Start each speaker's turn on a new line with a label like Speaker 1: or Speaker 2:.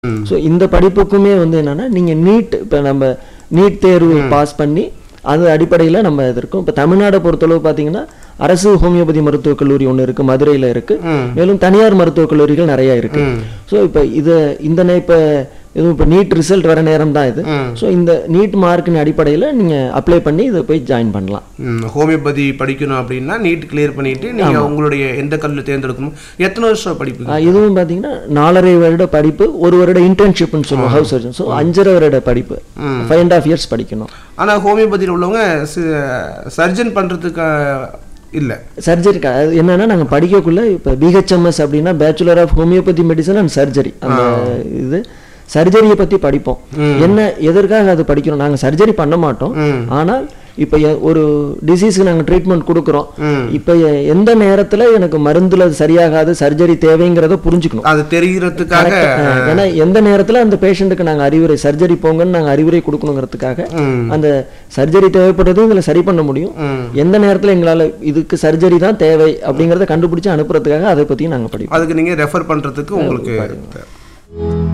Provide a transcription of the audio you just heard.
Speaker 1: so இந்த படிப்புக்குமே வந்து என்னன்னா நீங்க நீட் இப்போ நம்ம நீட் தேர்வு பாஸ் பண்ணி அது அடிப்படையில் நம்ம இது இருக்கும் இப்போ தமிழ்நாடை பொறுத்தளவு பார்த்தீங்கன்னா அரசு ஹோமியோபதி மருத்துவக் கல்லூரி ஒன்று இருக்கு மதுரையில் இருக்கு மேலும் தனியார் மருத்துவக் கல்லூரிகள் நிறைய இருக்கு ஸோ இப்போ இது இந்த நே- இப்போ இதுவும் இப்போ நீட் ரிசல்ட் வர நேரம் தான் இது ஸோ இந்த நீட் மார்க்கின் அடிப்படையில் நீங்க அப்ளை பண்ணி இதை போய் ஜாயின் பண்ணலாம்
Speaker 2: ம், ஹோமியோபதி படிக்கணும் அப்படின்னா நீட் கிளியர் பண்ணிட்டு நீங்க உங்களுடைய எந்த கல்லூரி தேர்ந்தெடுக்கணும் எத்தனை வருஷம் படிப்பு
Speaker 1: ஆ, இதுவும் பார்த்தீங்கன்னா நாலரை வருட படிப்பு ஒரு வருட இன்டர்ன்ஷிப்னு சொல்லுவோம் ஹவுஸ் சர்ஜன் ஸோ அஞ்சரை வருட படிப்பு ஃபைவ் அண்ட் ஆஃப் இயர்ஸ் படிக்கணும்
Speaker 2: ஆனா ஹோமியோபதியில் உள்ளவங்க சர்ஜன் பண்றதுக்கு இல்ல
Speaker 1: சர்ஜரி என்னன்னா நாங்க படிக்கக்குள்ள இப்போ பிஹெச்எம்எஸ் அப்படின்னா bachelor of homeopathy medicine and surgery அந்த இது சர்ஜரியை பத்தி படிப்போம் என்ன எதற்காக அது படிக்கிறோம் நாங்க சர்ஜரி பண்ண மாட்டோம் ஆனால் இப்போ எ- ஒரு டிசீஸ்க்கு நாங்க ட்ரீட்மெண்ட் கொடுக்குறோம் இப்போ எ- எந்த நேரத்துல எனக்கு மருந்துல அது சரியாகாது சர்ஜரி தேவைங்கிறத புரிஞ்சுக்கணும்
Speaker 2: அது தெரிகிறதுக்காக
Speaker 1: அஹ், ஏன்னா எந்த நேரத்துல அந்த பேஷண்ட்டுக்கு நாங்க அறிவுரை சர்ஜரி போங்கன்னு நாங்க அறிவுரை கொடுக்கணுங்கிறதுக்காக அந்த சர்ஜரி தேவைப்படுறது இதுல சரி பண்ண முடியும் எந்த நேரத்துல எங்களால இதுக்கு சர்ஜரி தான் தேவை அப்படிங்கறத கண்டுபிடிச்சு அனுப்புறதுக்காக அதை பத்தியும் நாங்க படிப்போம்
Speaker 2: அதுக்கு நீங்க ரெஃபர் பண்றதுக்கு உங்களுக்கு